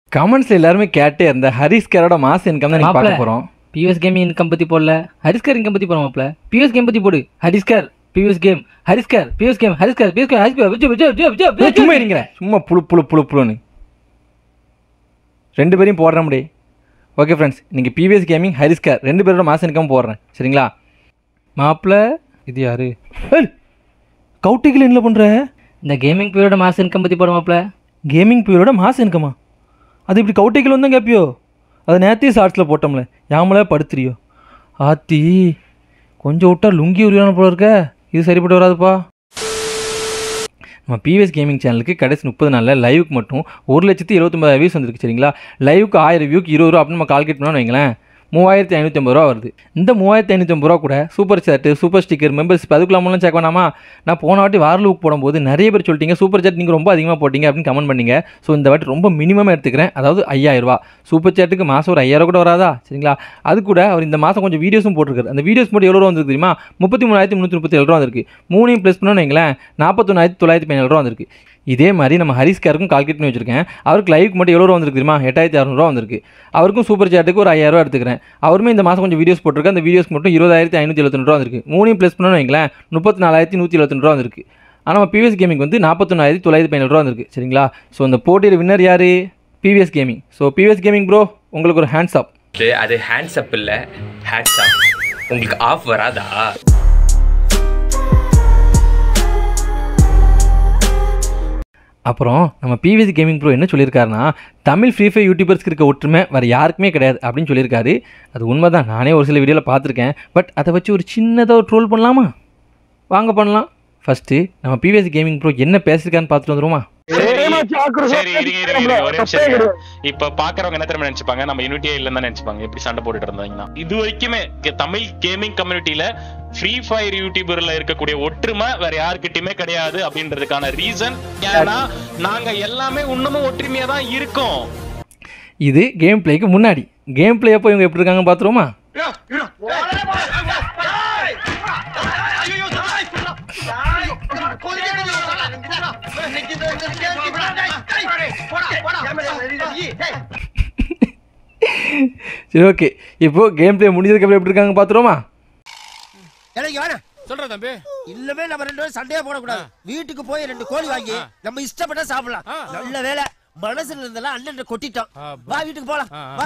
கமெண்ட்ஸில் எல்லாருமே கேட்டே இருந்த ஹரிஸ் கேரோட மாஸ் இன்கம் தான் மாப்ள. பார்க்க போகிறோம் பியூஎஸ் கேம் இன்கம் பற்றி போடல ஹரிஸ்கர் இன்கம் பற்றி போட மாப்ள பியூஎஸ் கேம் பற்றி போடு Hariskar PVS game Hariskar PVS game Hariskar PVS game Hariskar Vijay Vijay Vijay Vijay Vijay சும்மா இருங்க சும்மா புழு புழு புழு புழுன்னு ரெண்டு பேரையும் போடுற முடியே ஓகே ஃப்ரெண்ட்ஸ் இன்னைக்கு பிவிஎஸ் கேமிங் ஹரிஸ்கர் ரெண்டு பேரோட மாஸ் இன்கம் போடுறேன் சரிங்களா மாப்பிள்ள இது யாரு கவுட்டிகள் என்ன பண்ணுற இந்த கேமிங் பீரியட் மாச இன்கம் பற்றி போட மாப்ள கேமிங் பியூரோட மாஸ் இன்கமா அது இப்படி கவுட்டிகள் வந்தால் கேப்பியோ அது நேத்தியே ஷார்ட்ஸில் போட்டோம்ல யாமலே படுத்துறியோ ஆத்தி கொஞ்சம் விட்டா லுங்கி உரியான போல இருக்க இது சரிப்பட்டு வராதுப்பா நம்ம பிவிஎஸ் கேமிங் சேனலுக்கு கடைசி முப்பது நாளில் லைவுக்கு மட்டும் ஒரு லட்சத்தி எழுபத்தொம்பதாயிரம் வியூஸ் வந்திருக்கு சரிங்களா லைவுக்கு ஆயிரம் வியூக்கு இருபது ரூபா அப்படின்னு நம்ம கால்குலேட் பண்ணோம்னு வைங்களேன் மூவாயிரத்தி ஐநூற்றி ஐம்பது ரூபா வருது இந்த மூவாயிரத்தி ஐநூற்றி ஐம்பது ரூபா கூட super chat super sticker membership அதுக்குள்ளாமலாம் செக் பண்ணாமா நான் போன வாட்டி வார லூக் போடும்போது நிறைய பேர் சொல்லிட்டீங்க சூப்பர் சாட் நீங்கள் ரொம்ப அதிகமாக போட்டீங்க அப்படின்னு கமெண்ட் பண்ணீங்க ஸோ இந்த வாட்டி ரொம்ப மினிமமாக எடுத்துக்கிறேன் அதாவது ஐயாயிரம் ரூபா சூப்பர் சாட்டுக்கு மாதம் ஒரு ஐயாயிரம் கூட வராதா சரிங்களா அது கூட அவர் இந்த மாதம் கொஞ்சம் வீடியோஸும் போட்டிருக்காரு அந்த வீடியோஸ் மட்டும் எவ்வளோ ரூபா வந்திருக்கு தெரியுமா முப்பத்தி மூணாயிரத்தி முந்நூற்றி முப்பத்தி ஏழு ரூபா வந்திருக்கு மூணையும் ப்ளஸ் பண்ணோன்னு வைங்களேன் நாற்பத்தொன்னாயிரத்தி தொள்ளாயிரத்தி பதினேழு ரூபா வந்திருக்கு இதே மாதிரி நம்ம ஹரிஸ்காருக்கும் கால்குலேட் பண்ணி வச்சிருக்கேன் அவருக்கு லைவுக்கு மட்டும் எவ்வளோ ரூபா வந்திருக்கு தெரியுமா எட்டாயிரத்தி அறநூறுவா வந்திருக்கு அவருக்கும் சூப்பர் சாட்டுக்கு ஒரு ஐயாயிரம் ரூபா எடுத்துக்கிறேன் அவருமே இந்த மாதம் கொஞ்சம் வீடியோஸ் போட்டிருக்கு அந்த வீடியோஸ் மட்டும் இருபதாயிரத்தி ஐநூற்றி எழுபத்தி ரூபா வந்திருக்கு மூணையும் ப்ளஸ் பண்ணோன்னு வைங்களேன் முப்பத்தி நாலாயிரத்தி நூற்றி எழுபத்தி ரூபா வந்திருக்கு ஆனால் நம்ம பிவிஎஸ் கேமிங் வந்து நாற்பத்தொன்னாயிரத்தி தொள்ளாயிரத்தி பதினேழு ரூபா வந்திருக்கு சரிங்களா ஸோ இந்த போட்டியில் வின்னர் யார் PVS gaming so PVS gaming bro உங்களுக்கு ஒரு ஹேண்ட்ஸ் அப் இது அது ஹேண்ட்ஸ் அப் இல்ல ஹேண்ட்ஸ் ஆஃப் உங்களுக்கு ஆஃப் வராதா அப்புறம் நம்ம பிவிஎஸ் கேமிங் ப்ரோ என்ன சொல்லியிருக்காருன்னா தமிழ் ஃப்ரீ ஃபயர் யூடியூபர்ஸ்க்கு இருக்க ஒற்றுமை வேறு யாருக்குமே கிடையாது அப்படின்னு சொல்லியிருக்காரு அது உண்மை தான் நானே ஒரு சில வீடியோவில் பார்த்துருக்கேன் பட் அதை வச்சு ஒரு சின்னதாக ஒரு ட்ரோல் பண்ணலாமா வாங்க பண்ணலாம் ஃபஸ்ட்டு நம்ம பிவிஎஸ் கேமிங் ப்ரோ என்ன பேசியிருக்காருன்னு பார்த்துட்டு வந்துருமா சரி இருங்க இருங்க இருங்க ஒரே நிமிஷம் இருங்க. இப்ப பாக்குறவங்க என்ன தெரியுமா நினைச்சுப்பாங்க நம்ம யூனிட்டியே இல்லன்னு நினைச்சுப்பாங்க எப்படி சண்டை போட்டுட்டு இருந்தாங்கன்னா இது வரைக்குமே இங்க தமிழ் கேமிங் கம்யூனிட்டில ஃப்ரீ ஃபயர் யூடியூபர்ல இருக்கக்கூடிய ஒற்றுமை வேற யாருக்கிட்டயுமே கிடையாது அப்படின்றதுக்கான ரீசன் ஏன்னா நாங்க எல்லாமே இன்னமும் ஒற்றுமையா தான் இருக்கோம் இது கேம் பிளேக்கு முன்னாடி கேம் பிளே அப்போ இவங்க எப்படி இருக்காங்க பார்த்துருவோமா சரி ஓகே இப்போ கேம் பிளே முடிஞ்சதுக்கு அப்புறம் எப்படி இருக்காங்க பார்த்துருவோமா எனக்கு வேணாம் சொல்ற தம்பி இல்லவே நம்ம ரெண்டு பேரும் சண்டையே போடக்கூடாது வீட்டுக்கு போய் ரெண்டு கோழி வாங்கி நம்ம இஷ்டப்பட்டா சாப்பிடலாம் நல்ல வேலை மனசுல இருந்தெல்லாம் அண்ணன் கொட்டிட்டோம் வா வீட்டுக்கு போலாம் வா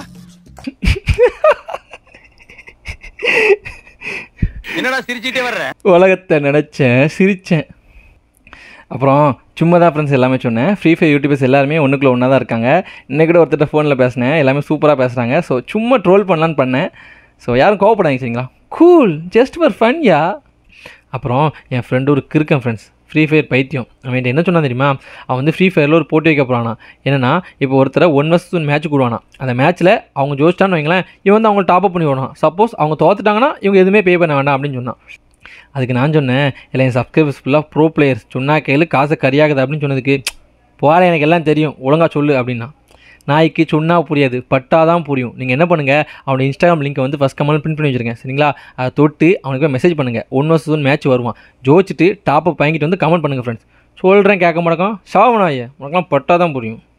என்னடா சிரிச்சிட்டே வர்ற உலகத்தை நினச்சேன் சிரித்தேன் அப்புறம் சும்மா தான் ஃப்ரெண்ட்ஸ் எல்லாமே சொன்னேன் ஃப்ரீ ஃபயர் யூடியூபர்ஸ் எல்லாருமே ஒன்றுக்குள்ள ஒன்றா தான் இருக்காங்க இன்னைக்கு கூட ஒருத்தர் ஃபோனில் பேசினேன் எல்லாமே சூப்பராக பேசுகிறாங்க ஸோ சும்மா ட்ரோல் பண்ணலான்னு பண்ணேன் ஸோ யாரும் கோவப்படாதீங்க சரிங்களா cool just for fun yeah அப்புறம் என் ஃப்ரெண்டு ஒரு கிறுக்கன் ஃப்ரெண்ட்ஸ் ஃப்ரீ ஃபயர் பைத்தியம் அவன் என்ன சொன்னான் தெரியுமா அவன் வந்து ஃப்ரீ ஃபயரில் ஒரு போட்டி வைக்க போகிறானா என்னன்னா இப்போ ஒருத்தரை ஒன் வர்சஸ் ஒன் மேட்ச் கூடுவானா அந்த மேட்ச்சில் அவங்க ஜோதிச்சிட்டான்னு வைங்களேன் இவன் வந்து அவங்க டாப் அப் பண்ணி விடணும் சப்போஸ் அவங்க தோத்துட்டாங்கன்னா இவங்க எதுவுமே பே பண்ண வேண்டாம் அப்படின்னு சொன்னான் அதுக்கு நான் சொன்னேன் இல்லை என் சப்ஸ்கிரைபர்ஸ் ஃபுல்லாக ப்ரோ பிளேயர்ஸ் சொன்னா கையில் காசை கரியாகுது அப்படின்னு சொன்னதுக்கு போல எனக்கு எல்லாம் தெரியும் ஒழுங்கா சொல்லு அப்படின்னா நாய்க்கு சொன்னா புரியாது பட்டாதான் புரியும் நீங்கள் என்ன பண்ணுங்கள் அவனோட இன்ஸ்டாகிராம் லிங்கை வந்து ஃபஸ்ட் கமெண்ட் பிரிண்ட் பண்ணி வச்சிருக்கேன் சரிங்களா அதை தொட்டு அவனுக்கு மெசேஜ் பண்ணுங்கள் ஒன் வர்சஸ் ஒன் மேட்ச் வருவான் ஜோதிச்சுட்டு டாப் அப் வாங்கிட்டு வந்து கமெண்ட் பண்ணுங்கள் ஃப்ரெண்ட்ஸ் சொல்கிறேன் கேட்க மாட்டோம் சாவனாயே உனக்கெல்லாம் பட்டாதான் புரியும்